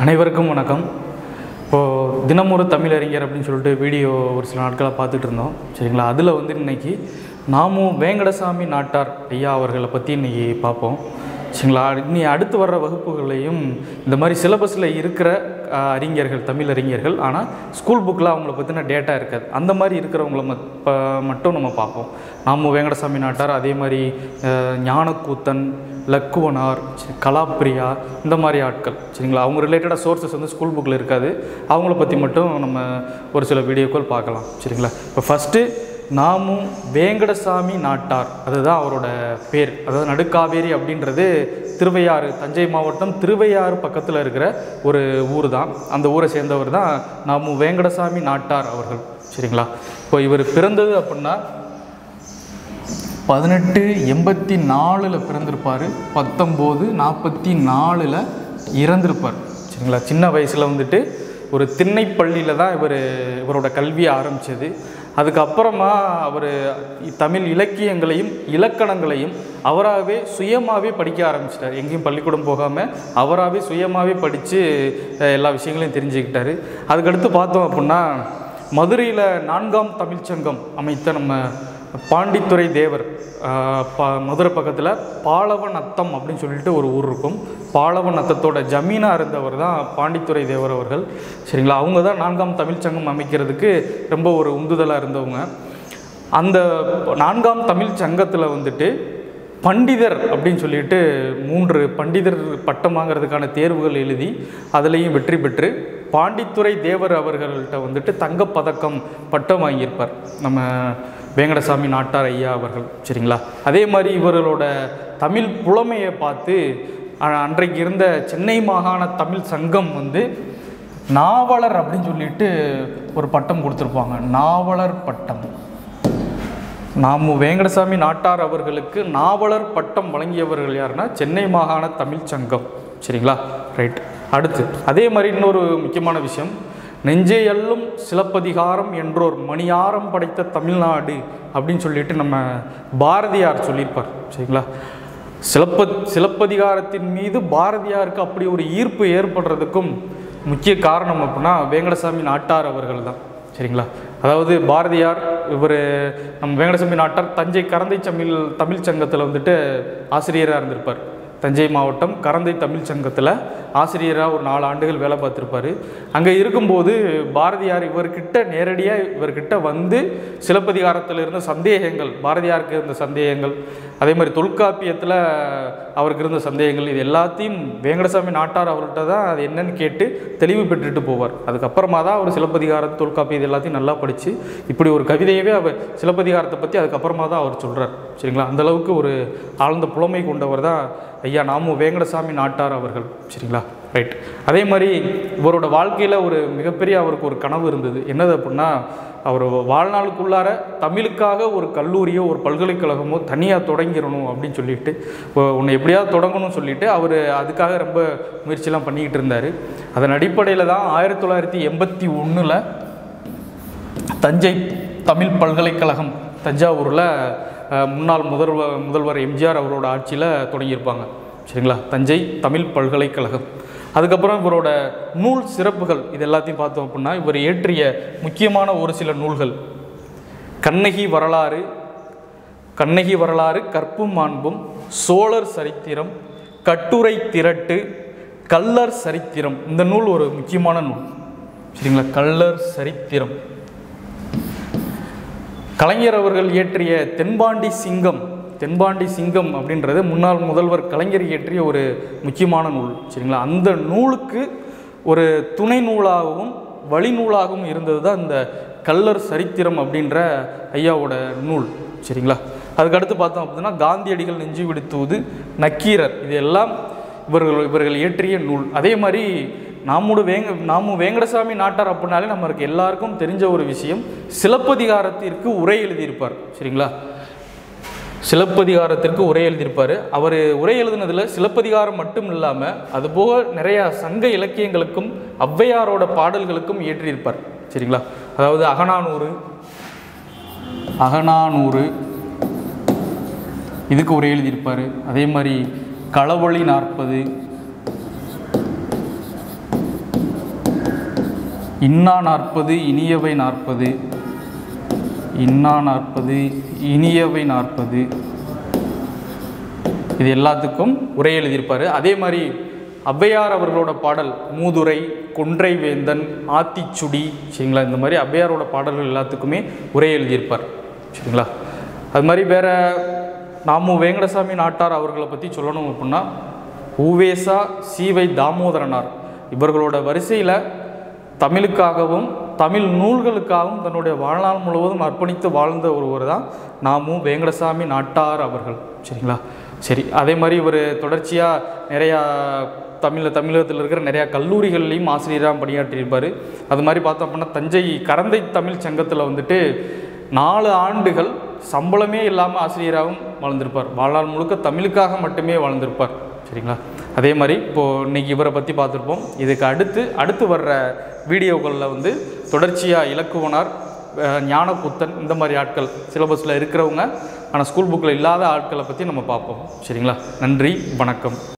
அனைவருக்கும் வணக்கம் இப்போது தினமொரு தமிழறிஞர் அப்படின்னு சொல்லிட்டு வீடியோ ஒரு சில நாட்களாக பார்த்துட்டு இருந்தோம் சரிங்களா அதில் வந்து இன்னைக்கு நாமும் வேங்கடசாமி நாட்டார் ஐயா அவர்களை பற்றி இன்னைக்கு பார்ப்போம் சரிங்களா இனி அடுத்து வர்ற வகுப்புகளையும் இந்த மாதிரி சிலபஸில் இருக்கிற அஹ், அறிஞர்கள் தமிழ் அறிஞர்கள் ஆனால் ஸ்கூல் புக்கில் அவங்கள பற்றின டேட்டா இருக்காது அந்த மாதிரி இருக்கிறவங்கள மத் ப- மட்டும் நம்ம பார்ப்போம் நாமு வேங்கடசாமி நாட்டார் அதே மாதிரி அஹ், ஞானக்கூத்தன் லக்குவனார் சி- கலாப்பிரியா இந்த மாதிரி ஆட்கள் சரிங்களா அவங்க ரிலேட்டடாக சோர்சஸ் வந்து ஸ்கூல் புக்கில் இருக்காது அவங்கள பற்றி மட்டும் நம்ம ஒரு சில வீடியோக்கள் பார்க்கலாம் சரிங்களா இப்போ ஃபஸ்ட்டு நாமும் வேங்கடசாமி நாட்டார் அதுதான் அவரோட பேர் அதாவது நடுக்காவேரி அப்படின்றது திருவையாறு தஞ்சை மாவட்டம் திருவையாறு பக்கத்தில் இருக்கிற ஒரு ஊர் தான் அந்த ஊரை சேர்ந்தவர் தான் நாமு வேங்கடசாமி நாட்டார் அவர்கள் சரிங்களா இப்போ இவர் பிறந்தது அப்படின்னா பதினெட்டு எண்பத்தி நாலில் பிறந்திருப்பார் பத்தொம்போது நாற்பத்தி நாலில் இறந்திருப்பார் சரிங்களா சின்ன வயசில் வந்துட்டு ஒரு திண்ணைப்பள்ளியில் தான் இவர் இவரோட கல்வியை ஆரம்பித்தது அதுக்கப்புறமா அவர் தமிழ் இலக்கியங்களையும் இலக்கணங்களையும் அவராகவே சுயமாகவே படிக்க ஆரம்பிச்சிட்டார் எங்கேயும் பள்ளிக்கூடம் போகாமல் அவராகவே சுயமாகவே படித்து எல்லா விஷயங்களையும் தெரிஞ்சுக்கிட்டாரு அதுக்கடுத்து பார்த்தோம் அப்படின்னா மதுரையில் நான்காம் தமிழ்ச்சங்கம் அமைத்த நம்ம பாண்டித்துறை தேவர் ஆஹ் ப- மதுரை பக்கத்தில் பாலவன் அத்தம் அப்படின்னு சொல்லிட்டு ஒரு ஊர் இருக்கும் பாலவன் அத்தத்தோட ஜமீனாக இருந்தவர் தான் பாண்டித்துறை தேவர் அவர்கள் சரிங்களா அவங்க தான் நான்காம் தமிழ்ச்சங்கம் அமைக்கிறதுக்கு ரொம்ப ஒரு உந்துதலாக இருந்தவங்க அந்த நான்காம் தமிழ் சங்கத்தில் வந்துட்டு பண்டிதர் அப்படின்னு சொல்லிட்டு மூன்று பண்டிதர் பட்டம் வாங்குறதுக்கான தேர்வுகள் எழுதி அதுலேயும் வெற்றி பெற்று பாண்டித்துறை தேவர் அவர்கள்ட்ட வந்துட்டு தங்கப்பதக்கம் பட்டம் வாங்கியிருப்பார் நம்ம வேங்கடசாமி நாட்டார் ஐயா அவர்கள் சரிங்களா அதே மாதிரி இவர்களோட தமிழ் புலமையை பார்த்து அ- அன்றைக்கு இருந்த சென்னை மாகாண தமிழ் சங்கம் வந்து நாவலர் அப்படின்னு சொல்லிட்டு ஒரு பட்டம் கொடுத்துருப்பாங்க நாவலர் பட்டம் நாமு வேங்கடசாமி நாட்டார் அவர்களுக்கு நாவலர் பட்டம் வழங்கியவர்கள் யாருன்னா சென்னை மாகாண தமிழ் சங்கம் சரிங்களா ரைட் அடுத்து அதே மாதிரி இன்னொரு முக்கியமான விஷயம் நெஞ்சே அள்ளும் சிலப்பதிகாரம் என்றோர் மணியாரம் படைத்த தமிழ்நாடு அப்படின்னு சொல்லிட்டு நம்ம பாரதியார் சொல்லியிருப்பார் சரிங்களா சிலப்ப சிலப்பதிகாரத்தின் மீது பாரதியாருக்கு அப்படி ஒரு ஈர்ப்பு ஏற்படுறதுக்கும் முக்கிய காரணம் அப்படின்னா வேங்கடசாமி நாட்டார் அவர்கள் தான் சரிங்களா அதாவது பாரதியார் இவர் நம்ம வேங்கடசாமி நாட்டார் தஞ்சை கரந்தை தமிழ் தமிழ் சங்கத்தில் வந்துட்டு ஆசிரியராக இருந்திருப்பார் தஞ்சை மாவட்டம் கரந்தை தமிழ் சங்கத்தில் ஆசிரியராக ஒரு நாலு ஆண்டுகள் வேலை பார்த்துருப்பாரு அங்கே இருக்கும்போது பாரதியார் இவர்கிட்ட நேரடியாக இவர்கிட்ட வந்து சிலப்பதிகாரத்தில் இருந்த சந்தேகங்கள் பாரதியாருக்கு இருந்த சந்தேகங்கள் அதே மாதிரி தொல்காப்பியத்தில் அவருக்கு இருந்த சந்தேகங்கள் இது எல்லாத்தையும் வேங்கடசாமி நாட்டார் அவர்கிட்ட தான் அது என்னன்னு கேட்டு தெளிவு பெற்றுட்டு போவார் அதுக்கப்புறமா தான் அவர் சிலப்பதிகாரம் தொல்காப்பியம் இது எல்லாத்தையும் நல்லா படித்து இப்படி ஒரு கவிதையவே அவர் சிலப்பதிகாரத்தை பற்றி அதுக்கப்புறமா தான் அவர் சொல்கிறார் சரிங்களா அந்த அளவுக்கு ஒரு ஆழ்ந்த புலமை கொண்டவர் தான் ஐயா நாமு வேங்கடசாமி நாட்டார் அவர்கள் சரிங்களா ரைட் அதே மாதிரி இவரோட வாழ்க்கையில் ஒரு மிகப்பெரிய அவருக்கு ஒரு கனவு இருந்தது என்னது அப்படின்னா அவர் வாழ்நாளுக்குள்ளார தமிழுக்காக ஒரு கல்லூரியோ ஒரு பல்கலைக்கழகமோ தனியாக தொடங்கிடணும் அப்படின்னு சொல்லிட்டு இப்போ உன்னை எப்படியாவது தொடங்கணும்னு சொல்லிட்டு அவர் அதுக்காக ரொம்ப முயற்சியெல்லாம் பண்ணிக்கிட்டு இருந்தார் அதன் அடிப்படையில் தான் ஆயிரத்தி தொள்ளாயிரத்தி எண்பத்தி ஒன்றில் தஞ்சை தமிழ் பல்கலைக்கழகம் தஞ்சாவூரில் அஹ், முன்னாள் முதல்வர் முதல்வர் எம்ஜிஆர் அவரோட ஆட்சியில் தொடங்கியிருப்பாங்க சரிங்களா தஞ்சை தமிழ் பல்கலைக்கழகம் அதுக்கப்புறம் இவரோட நூல் சிறப்புகள் இது எல்லாத்தையும் பார்த்தோம் அப்படின்னா இவர் இயற்றிய முக்கியமான ஒரு சில நூல்கள் கண்ணகி வரலாறு கண்ணகி வரலாறு கற்பும் மாண்பும் சோழர் சரித்திரம் கட்டுரை திரட்டு கள்ளர் சரித்திரம் இந்த நூல் ஒரு முக்கியமான நூல் சரிங்களா கள்ளர் சரித்திரம் கலைஞர் அவர்கள் இயற்றிய தென்பாண்டி சிங்கம் தென்பாண்டி சிங்கம் அப்படின்றது முன்னாள் முதல்வர் கலைஞர் இயற்றிய ஒரு முக்கியமான நூல் சரிங்களா அந்த நூலுக்கு ஒரு துணை நூலாகவும் வழிநூலாகவும் இருந்தது தான் இந்த கள்ளர் சரித்திரம் அப்படின்ற ஐயாவோட நூல் சரிங்களா அதுக்கடுத்து பார்த்தோம் அப்படின்னா காந்தியடிகள் நெஞ்சு விடுத்துவது நக்கீரர் இது எல்லாம் இவர்கள் இவர்கள் இயற்றிய நூல் அதே மாதிரி நாமோட வேங்க நாமு வேங்கடசாமி நாட்டார் அப்படின்னாலே நம்மளுக்கு எல்லாருக்கும் தெரிஞ்ச ஒரு விஷயம் சிலப்பதிகாரத்திற்கு உரை எழுதியிருப்பார் சரிங்களா சிலப்பதிகாரத்திற்கு உரை எழுதியிருப்பார் அவர் உரை எழுதினதில் சிலப்பதிகாரம் மட்டும் இல்லாமல் அதுபோக நிறையா சங்க இலக்கியங்களுக்கும் ஔவையாரோட பாடல்களுக்கும் இயற்றியிருப்பார் சரிங்களா அதாவது அகநானூறு அகநானூறு இதுக்கு உரை எழுதியிருப்பார் அதே மாதிரி களவழி நாற்பது இன்னா நாற்பது இனியவை நாற்பது இன்னா நாற்பது இனியவை நாற்பது இது எல்லாத்துக்கும் உரை எழுதியிருப்பார் அதே மாதிரி ஔவையார் அவர்களோட பாடல் மூதுரை கொன்றை வேந்தன் ஆத்திச்சுடி சரிங்களா இந்த மாதிரி ஔவையாரோட பாடல்கள் எல்லாத்துக்குமே உரை எழுதியிருப்பார் சரிங்களா அது மாதிரி வேற நாமு வேங்கடசாமி நாட்டார் அவர்களை பற்றி சொல்லணும் அப்படின்னா ஊவேசா சீவை தாமோதரனார் இவர்களோட வரிசையில் தமிழுக்காகவும் தமிழ் நூல்களுக்காகவும் தன்னுடைய வாழ்நாள் முழுவதும் அர்ப்பணித்து வாழ்ந்த ஒருவர் தான் நாமு வேங்கடசாமி நாட்டார் அவர்கள் சரிங்களா சரி அதே மாதிரி இவர் தொடர்ச்சியாக நிறையா தமிழ் தமிழகத்தில் இருக்கிற நிறையா கல்லூரிகள்லையும் ஆசிரியராக பணியாற்றியிருப்பார் அது மாதிரி பார்த்தோம் அப்படின்னா தஞ்சை கரந்தை தமிழ் சங்கத்தில் வந்துட்டு நாலு ஆண்டுகள் சம்பளமே இல்லாமல் ஆசிரியராகவும் வாழ்ந்திருப்பார் வாழ்நாள் முழுக்க தமிழுக்காக மட்டுமே வாழ்ந்திருப்பார் சரிங்களா அதே மாதிரி இப்போது இன்னைக்கு இவரை பற்றி பார்த்துருப்போம் இதுக்கு அடுத்து அடுத்து வர்ற வீடியோக்களில் வந்து தொடர்ச்சியாக இலக்குவனார் அஹ், ஞானப்புத்தன் இந்த மாதிரி ஆட்கள் சிலபஸில் இருக்கிறவங்க ஆனால் ஸ்கூல் புக்கில் இல்லாத ஆட்களை பற்றி நம்ம பார்ப்போம் சரிங்களா நன்றி வணக்கம்